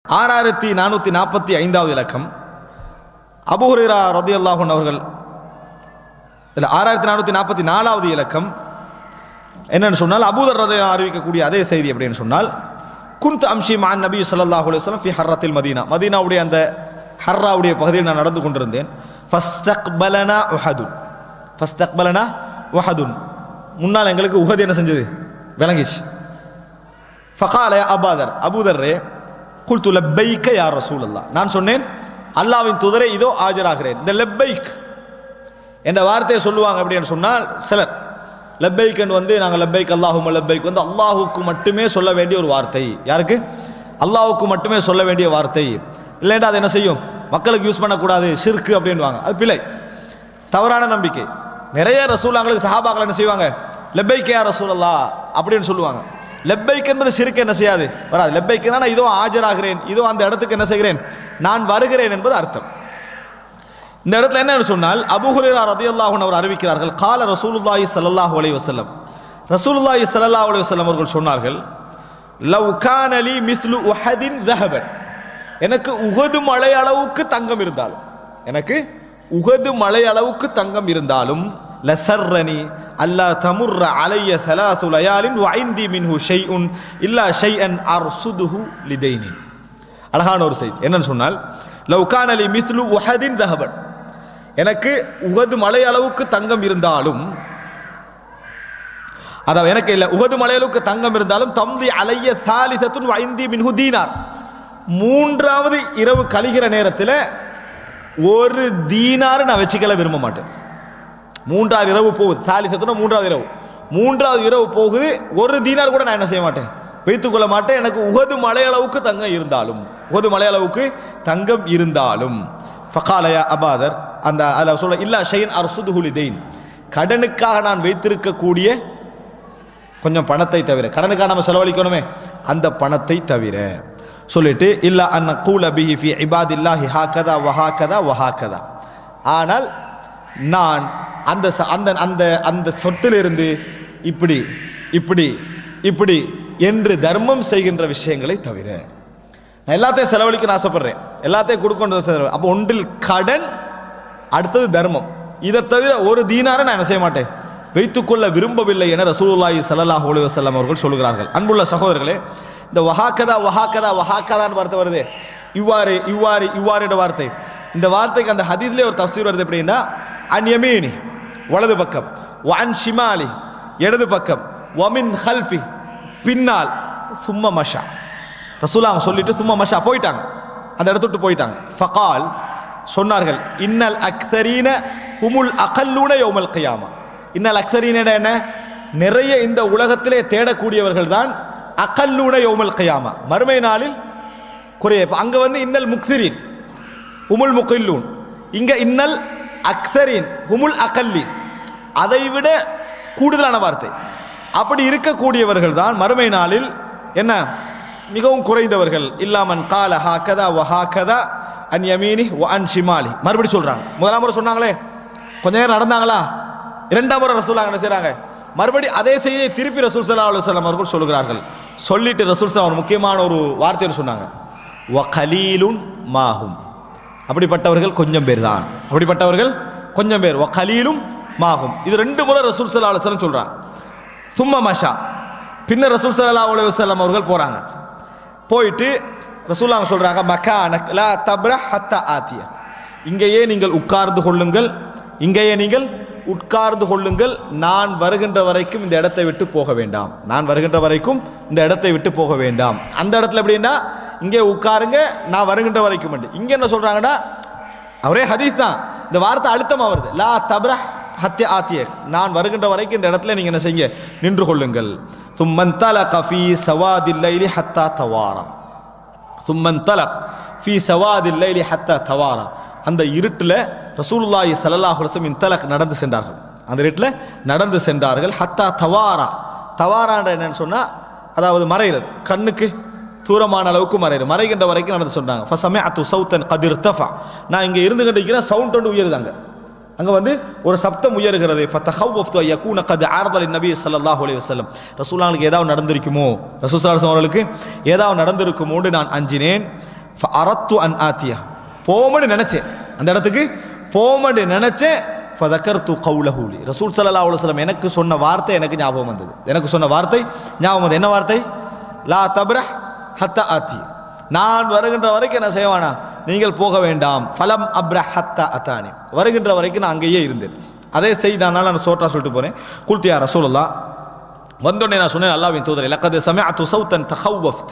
ஆறாயிரத்தி நானூற்றி நாற்பத்தி ஐந்தாவது இலக்கம் அபுஹுரேரா ரதியல்லாஹன் அவர்கள் இல்லை ஆறாயிரத்தி நானூற்றி நாற்பத்தி நாலாவது இலக்கம் என்னன்னு சொன்னால் அபூதர் ரதை அறிவிக்கக்கூடிய அதே செய்தி அப்படின்னு சொன்னால் குந்த் அம்ஷி மான் நபி ஸல்லல்லாஹு அலைஹி வஸல்லம் ஃபி ஹர்ரத்தில் மதீனா மதீனாவுடைய அந்த ஹர்ராவுடைய பகுதியில் நான் நடந்து கொண்டிருந்தேன் ஃபஸ்தக்பலனா உஹதுன் ஃபஸ்தக்பலனா உஹதுன் முன்னால் எங்களுக்கு உஹது என்ன செஞ்சது விளங்கிச்சு ஃபகால யா அபாதர் அபூதர்ரே குல்து லப்பைக்க யா ரசூலல்லாஹ் நான் சொன்னேன் அல்லாஹ்வின் தூதரே இதோ ஆஜராகிறேன் இந்த லப்பைக் என்ற வார்த்தையை சொல்லுவாங்க அப்படின்னு சொன்னால் சிலர் லப்பைக்கன் வந்து நாங்கள் லப்பைக் அல்லாஹும் லப்பைக் வந்து அல்லாஹுக்கு மட்டுமே சொல்ல வேண்டிய ஒரு வார்த்தை யாருக்கு அல்லாஹுக்கு மட்டுமே சொல்ல வேண்டிய வார்த்தை இல்லைண்டா அது என்ன செய்யும் மக்களுக்கு யூஸ் பண்ணக்கூடாது ஷிர்க்கு அப்படின்வாங்க அது பிழை தவறான நம்பிக்கை நிறைய ரசூலாங்களுக்கு சஹாபாக்கள் என்ன செய்வாங்க லெப்பைக்கே யா ரசூலல்லா அப்படின்னு சொல்லுவாங்க லெப்பைக் என்பது சிறுக்கு என்ன செய்யாது வராது லெப்பைக்குனா நான் இதோ ஆஜராகிறேன் இதோ அந்த இடத்துக்கு என்ன செய்கிறேன் நான் வருகிறேன் என்பது அர்த்தம் இந்த இடத்துல என்ன சொன்னால் அபுஹுரேரா ரதியல்லாஹு அவர் அறிவிக்கிறார்கள் கால ரசூலுல்லாஹி ஸல்லல்லாஹு அலைஹி வஸல்லம் ரசூலுல்லாஹி ஸல்லல்லாஹு அலைஹி வஸல்லம் அவர்கள் சொன்னார்கள் லவ் கான லி மிஸ்லு உஹதின் ذهبا எனக்கு உகது மலை அளவுக்கு தங்கம் இருந்தாலும் எனக்கு உகது மலை அளவுக்கு தங்கம் இருந்தாலும் லசர்ரனி அல்லா தமுர்ர அலைய ثلاث ليال وعندي منه شيء இல்லா ஷைஅன் அர்சுதுஹு லிதைனி அழகான ஒரு செய்தி என்னன்னு சொன்னால் லவ் கான லி மிஸ்லு உஹதின் ذهبا எனக்கு உகது மலை அளவுக்கு தங்கம் இருந்தாலும் அதாவது எனக்கு இல்லை உகது மலை அளவுக்கு தங்கம் இருந்தாலும் தம்தி அலைய சாலிசத்துன் வைந்தி மின்ஹு தீனார் மூன்றாவது இரவு கழிகிற நேரத்தில் ஒரு தீனார் நான் வச்சுக்கல விரும்ப மாட்டேன் மூன்றாவது இரவு போகுது சாலிசத்துனா மூன்றாவது இரவு மூன்றாவது இரவு போகுது ஒரு தீனார் கூட நான் என்ன செய்ய மாட்டேன் வைத்துக் கொள்ள மாட்டேன் எனக்கு உகது மலை அளவுக்கு தங்கம் இருந்தாலும் உகது மலை அளவுக்கு தங்கம் இருந்தாலும் ஃபகாலயா அபாதர் அந்த அதில் சொல்ல இல்லா ஷைன் அரசுதுகுலி தெயின் கடனுக்காக நான் வைத்திருக்கக்கூடிய கொஞ்சம் பணத்தை தவிர கடனுக்காக நம்ம செலவழிக்கணுமே அந்த பணத்தை தவிர சொல்லிட்டு இல்ல அன்ன கூல பிஹி ஃபி இபாதில்லாஹி ஹாக்கதா வஹாக்கதா வஹாக்கதா ஆனால் நான் அந்த ச- அந்த அந்த அந்த சொத்திலிருந்து இப்படி இப்படி இப்படி என்று தர்மம் செய்கின்ற விஷயங்களை தவிர நான் எல்லாத்தையும் செலவழிக்க ஆசைப்படுறேன் எல்லாத்தையும் கொடுக்கணும் அப்போ ஒன்றில் கடன் அடுத்தது தர்மம் இதை தவிர ஒரு தீனாரை நான் என்ன செய்ய மாட்டேன் வைத்துக்கொள்ள விரும்பவில்லை என ரசூலுல்லாஹி ஸல்லல்லாஹு அலைஹி வஸல்லம் அவர்கள் சொல்கிறார்கள் அன்புள்ள சகோதரர்களே இந்த வஹாக்கதா வஹாக்கதா வஹாக்கதான்னு வார்த்தை வருது இவ்வாறு இவ்வாறு இவ்வாறு என்ற வார்த்தை இந்த வார்த்தைக்கு அந்த ஹதீஸ்லேயே ஒரு தஃசீர் வருது எப்படின்னா அன் யமீனி வலது பக்கம் வன் ஷிமாலி இடது பக்கம் வமின் ஹல்ஃபி பின்னால் சும்ம மஷா ரசூலா அவங்க சொல்லிட்டு சும்மா மஷா போயிட்டாங்க அந்த இடத்த விட்டு போயிட்டாங்க ஃபகால் சொன்னார்கள் இன்னல் அக்தரீன ஹுமுல் அகல்லூன யௌமல் கியாமா இன்னல் அக்தரீன என்ன நிறைய இந்த உலகத்திலே தேடக்கூடியவர்கள் தான் அகல்லூன யௌமல் கியாமா மறுமை நாளில் குறைய இப்ப அங்க வந்து இன்னல் முக்திரீன் ஹுமுல் முகில்லூன் இங்க இன்னல் அக்தரீன் ஹுமுல் அகல்லீன் அதை விட கூடுதலான வார்த்தை அப்படி இருக்கக்கூடியவர்கள் தான் மறுமை நாளில் என்ன மிகவும் குறைந்தவர்கள் இல்லாமன் கால ஹாக்கதா வ ஹாக்கதா அன் யமீனி வ அன் ஷிமாலி மறுபடி சொல்றாங்க முதலாம் முறை சொன்னாங்களே கொஞ்ச நேரம் நடந்தாங்களா இரண்டாம் முறை ரசூலா என்ன செய்றாங்க மறுபடி அதே செய்தியை திருப்பி ரசூல் ஸல்லல்லாஹு அலைஹி வஸல்லம் அவர்கள் சொல்கிறார்கள் சொல்லிட்டு ரசூல் ஸல்லல்லாஹு ஒரு முக்கியமான ஒரு வார்த்தையை சொன்னாங்க வ கலீலுன் மாஹும் அப்படிப்பட்டவர்கள் கொஞ்சம் பேர் தான் அப்படிப்பட்டவர்கள் கொஞ்சம் பேர் வ கலீலும் மாகும் இது ரெண்டு முறை ரசூல் ஸல்லல்லாஹு அலைஹி வஸல்லம் சொல்றாங்க சும்மா மஷா பின்னர் ரசூல் ஸல்லல்லாஹு அலைஹி வஸல்லம் அவர்கள் போறாங்க போயிட்டு ரசூல்லாங்க சொல்றாங்க மக்கானக் லா தப்ரஹ் ஹத்தா ஆத்தியக் இங்கேயே நீங்கள் உட்கார்ந்து கொள்ளுங்கள் இங்கேயே நீங்கள் உட்கார்ந்து கொள்ளுங்கள் நான் வருகின்ற வரைக்கும் இந்த இடத்தை விட்டு போக வேண்டாம் நான் வருகின்ற வரைக்கும் இந்த இடத்தை விட்டு போக வேண்டாம் அந்த இடத்துல எப்படின்னா இங்கே உட்காருங்க நான் வருகின்ற வரைக்கும் உண்டு. இங்க என்ன சொல்றாங்கன்னா அவரே ஹதீஸ் தான் இந்த வார்த்தை அழுத்தமா வருது லா தப்ரஹ் ஹத்ய ஆத்தியக் நான் வருகின்ற வரைக்கும் இந்த இடத்துல நீங்க என்ன செய்யுங்க நின்று கொள்ளுங்கள் சும்மன் தலக ஃபீ சவாதில் லைலி ஹத்தா தவாரா சும்மன் தலக் ஃபீ சவாதில் லைலி ஹத்தா தவாரா அந்த இருட்டில் ரசூலுல்லாஹி ஸல்லல்லாஹு அலைஹி வஸல்லம் இன்தலக் நடந்து சென்றார்கள் அந்த இருட்டில் நடந்து சென்றார்கள் ஹத்தா தவாரா தவாரான்ற என்னன்னு சொன்னா அதாவது மறைகிறது கண்ணுக்கு தூரமான அளவுக்கு மறைகிறது மறைகின்ற வரைக்கும் நடந்து சொன்னாங்க ஃபசமிஅத்து சௌத்தன் கதிர் தஃபா நான் இங்கே இருந்து கொண்டிருக்கிறேன் சவுண்ட் ஒன்று உயருதாங்க அங்க வந்து ஒரு சப்தம் உயர்கிறது ஃபதஹவ்வஃப்து யகூன கத் ஆர்தல் நபி ஸல்லல்லாஹு அலைஹி வஸல்லம் ரசூலுல்லாஹ்வுக்கு ஏதாவது நடந்திருக்குமோ ரசூல் ஸல்லல்லாஹு அலைஹி அவர்களுக்கு ஏதாவது நடந்திருக்குமோன்னு நான் அஞ்சினேன் அரத்து அன் ஆத்தியா போமன்னு நினைச்சேன் அந்த இடத்துக்கு போமன்னு நினைச்சேன் ஃபதக்கர்த்து கவுலஹூலி ரசூல் ஸல்லல்லாஹு அலைஹி வஸல்லம் எனக்கு சொன்ன வார்த்தை எனக்கு ஞாபகம் வந்தது எனக்கு சொன்ன வார்த்தை ஞாபகம் வந்தது என்ன வார்த்தை லா தப்ரஹ் ஹத்த ஆத்தி நான் வருகின்ற வரைக்கும் என்ன செய்வானா நீங்கள் போக வேண்டாம் ஃபலம் அப்ர ஹத்த அத்தானி வருகின்ற வரைக்கும் நான் அங்கேயே இருந்தேன் அதே செய்தானால நான் சோட்டா சொல்லிட்டு போனேன் குல்தியா ரசூலுல்லா வந்தோடனே நான் சொன்னேன் அல்லாவின் தூதரை லக்கது சமயத்து சௌத்தன் தஹவ்வஃப்த்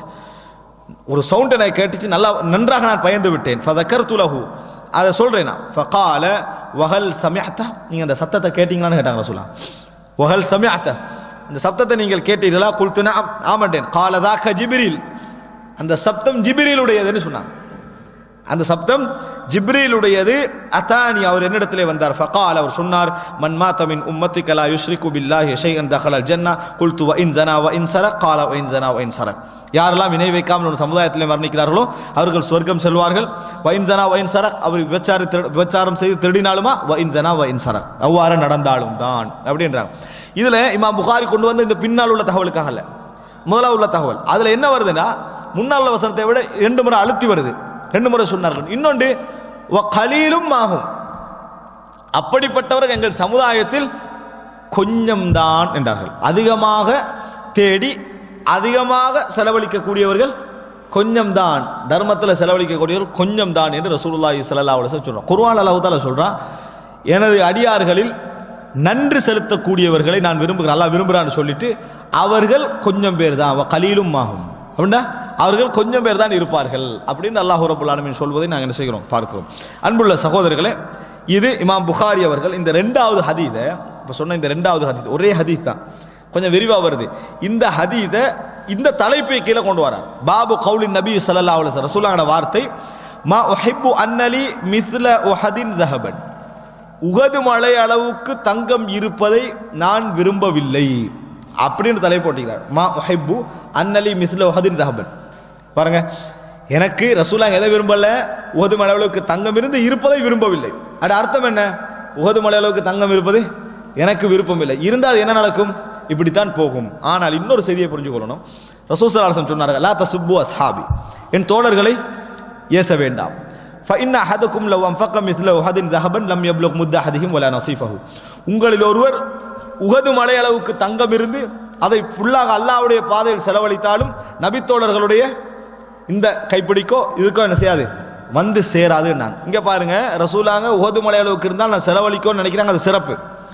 ஒரு சவுண்டை நான் கேட்டுச்சு நல்லா நன்றாக நான் பயந்து விட்டேன் ஃபதக்கர் துலஹு அதை சொல்றேன் நான் ஃபகால வஹல் சமயத்த நீங்க அந்த சத்தத்தை கேட்டீங்களான்னு கேட்டாங்க ரசூலா வஹல் சமயத்த இந்த சத்தத்தை நீங்கள் கேட்டீர்களா குல்துனா ஆமட்டேன் காலதாக ஜிபிரில் அந்த சப்தம் ஜிபிரிலுடையதுன்னு சொன்னாங்க அந்த சப்தம் ஜிப்ரீலுடையது அத்தானி அவர் என்னிடத்திலே வந்தார் ஃபகால் அவர் சொன்னார் மன் மாத மின் உம்மத்தி கலா யுஷ்ரிகு பில்லாஹி ஷைஅன் தஹலல் ஜன்னா குல்து வ இன் ஜனா வ இன் சரக் கால வ இன் ஜனா வ இன் சரக் யாரெல்லாம் இணை வைக்காமல் ஒரு சமுதாயத்திலே வர்ணிக்கிறார்களோ அவர்கள் சொர்க்கம் செல்வார்கள் வ இன் ஜனா வ இன் சரக் அவர் விபச்சார விபச்சாரம் செய்து திருடினாலுமா வ இன் ஜனா வ இன் சரக் அவ்வாறு நடந்தாலும் தான் அப்படின்றாங்க இதுல இமாம் புகாரி கொண்டு வந்து இந்த பின்னால் உள்ள தகவலுக்காக அல்ல முதல்ல உள்ள தகவல் அதுல என்ன வருதுன்னா முன்னால் உள்ள வசனத்தை விட ரெண்டு முறை அழுத்தி வருது ரெண்டு முறை சொன்னார்கள் இன்னொன்று கலீலும் ஆகும் அப்படிப்பட்டவர்கள் எங்கள் சமுதாயத்தில் கொஞ்சம்தான் என்றார்கள் அதிகமாக தேடி அதிகமாக செலவழிக்கக்கூடியவர்கள் கொஞ்சம்தான் தர்மத்தில் செலவழிக்கக்கூடியவர்கள் கொஞ்சம்தான் என்று ரசூலுல்லாஹி ஸல்லல்லாஹு அலைஹி வஸல்லம் சொல்றான் குர்ஆன் அல்லாஹ் தஆலா சொல்றான் எனது அடியார்களில் நன்றி செலுத்தக்கூடியவர்களை நான் விரும்புகிறேன் அல்லாஹ் விரும்புகிறான்னு சொல்லிட்டு அவர்கள் கொஞ்சம் பேர் தான் அவ கலீலும் ஆகும் அப்படின்னா அவர்கள் கொஞ்சம் பேர் தான் இருப்பார்கள் அப்படின்னு அல்லாஹ் ரபுல் ஆலமீன் சொல்வதை நாங்கள் என்ன செய்கிறோம் பார்க்கிறோம் அன்புள்ள சகோதரர்களே இது இமாம் புகாரி அவர்கள் இந்த ரெண்டாவது ஹதீதை இப்போ சொன்ன இந்த ரெண்டாவது ஹதீத் ஒரே ஹதீத் தான் கொஞ்சம் விரிவாக வருது இந்த ஹதீதை இந்த தலைப்பை கீழே கொண்டு வரார் பாபு கவுலின் நபி ஸல்லல்லாஹு அலைஹி வஸல்லம் ரசூலுல்லாஹோட வார்த்தை மா உஹிப்பு அன்னலி மிஸ்ல உஹதின் தஹபன் உகது மலை அளவுக்கு தங்கம் இருப்பதை நான் விரும்பவில்லை அப்படின்னு தலை போட்டுக்கிறார் மா உஹிப்பு அன்னலி மிஸ்ல உஹதின் தஹபன் பாருங்க எனக்கு ரசூலாங்க எதை விரும்பல உகது மலை அளவுக்கு தங்கம் இருந்து இருப்பதை விரும்பவில்லை அது அர்த்தம் என்ன உகது மலை அளவுக்கு தங்கம் இருப்பது எனக்கு விருப்பம் இல்லை இருந்தால் என்ன நடக்கும் இப்படித்தான் போகும் ஆனால் இன்னொரு செய்தியை புரிஞ்சு கொள்ளணும் ரசூசலாசம் சொன்னார்கள் லா தசுப்பு அஸ்ஹாபி என் தோழர்களை ஏச வேண்டாம் فإن أحدكم لو أنفق مثل أحد ذهبا لم يبلغ مد أحدهم ولا نصيفه உங்களில் ஒருவர் உகது மலை அளவுக்கு தங்கம் இருந்து அதை ஃபுல்லாக அல்லாஹ்வுடைய பாதையில் செலவழித்தாலும் நபித்தோழர்களுடைய இந்த கைப்பிடிக்கோ இதுக்கோ என்ன செய்யாது வந்து சேராது நான் இங்க பாருங்க ரசூலாங்க உகது மலை அளவுக்கு இருந்தால் நான் செலவழிக்கோன்னு நினைக்கிறாங்க அது சிறப்பு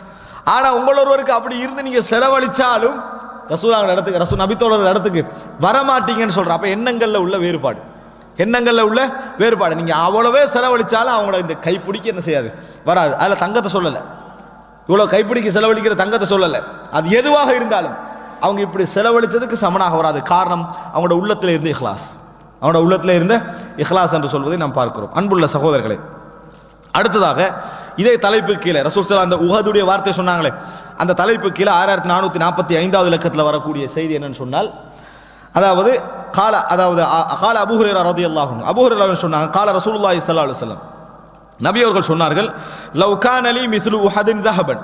ஆனா உங்களொருவருக்கு அப்படி இருந்து நீங்க செலவழிச்சாலும் ரசூலாங்க இடத்துக்கு ரசூல் நபித்தோழர் இடத்துக்கு வரமாட்டீங்கன்னு சொல்ற அப்ப எண்ணங்கள்ல உள்ள வேறுபாடு எண்ணங்கள்ல உள்ள வேறுபாடு நீங்க அவ்வளவே செலவழிச்சாலும் அவங்களோட இந்த கைப்பிடிக்க என்ன செய்யாது வராது அதுல தங்கத்தை சொல்லல இவ்வளவு கைப்பிடிக்க செலவழிக்கிற தங்கத்தை சொல்லல அது எதுவாக இருந்தாலும் அவங்க இப்படி செலவழிச்சதுக்கு சமனாக வராது காரணம் அவங்களோட உள்ளத்துல இருந்து இஹ்லாஸ் அவனோட உள்ளத்துல இருந்த இஹ்லாஸ் என்று சொல்வதை நாம் பார்க்கிறோம் அன்புள்ள சகோதரர்களே அடுத்ததாக இதே தலைப்பு கீழே ரசூல் ஸல்லல்லாஹு அந்த உஹதுடைய வார்த்தை சொன்னாங்களே அந்த தலைப்பு கீழே ஆறாயிரத்தி நானூற்றி நாற்பத்தி ஐந்தாவது இலக்கத்தில் வரக்கூடிய செய்தி என்னன்னு சொன்னால் அதாவது கால அதாவது அ- கால அபுஹுரேரா ரதியல்லாஹு அன்ஹு அபுஹுரேரா சொன்னாங்க கால ரசூலுல்லாஹி ஸல்லல்லாஹு அலைஹி வஸல்லம் நபி அவர்கள் சொன்னார்கள் லவ் கான் அலி மிஸ்லு உஹதின் தஹபன்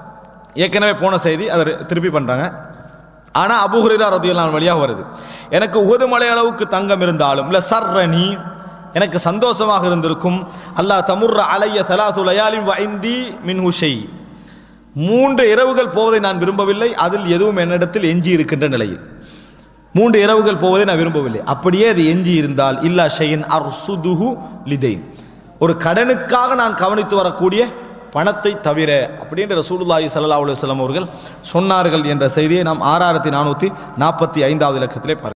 ஏற்கனவே போன செய்தி அதை திருப்பி பண்றாங்க ஆனா அபுஹுரேரா ரதியல்லாஹு வழியாக வருது எனக்கு உகது மலை அளவுக்கு தங்கம் இருந்தாலும் இல்ல சர்ரணி எனக்கு சந்தோஷமாக இருந்திருக்கும் அல்லாஹ் தமுர்ர அலைய தலாசு லயாலின் வைந்தி மின் ஹுஷை மூன்று இரவுகள் போவதை நான் விரும்பவில்லை அதில் எதுவும் என்னிடத்தில் எஞ்சி இருக்கின்ற நிலையில் மூன்று இரவுகள் போவதை நான் விரும்பவில்லை அப்படியே அது எஞ்சி இருந்தால் இல்லா ஷைன் அர்சுதுஹு லிதைன் ஒரு கடனுக்காக நான் கவனித்து வரக்கூடிய பணத்தை தவிர அப்படின்ற ரசூலுல்லாஹி ஸல்லல்லாஹு அலைஹி வஸல்லம் அவர்கள் சொன்னார்கள் என்ற செய்தியை நாம் ஆறாயிரத்தி நானூற்றி நாற்பத்தி ஐந்தாவது இலக்கத்திலே பார்க்கிறோம்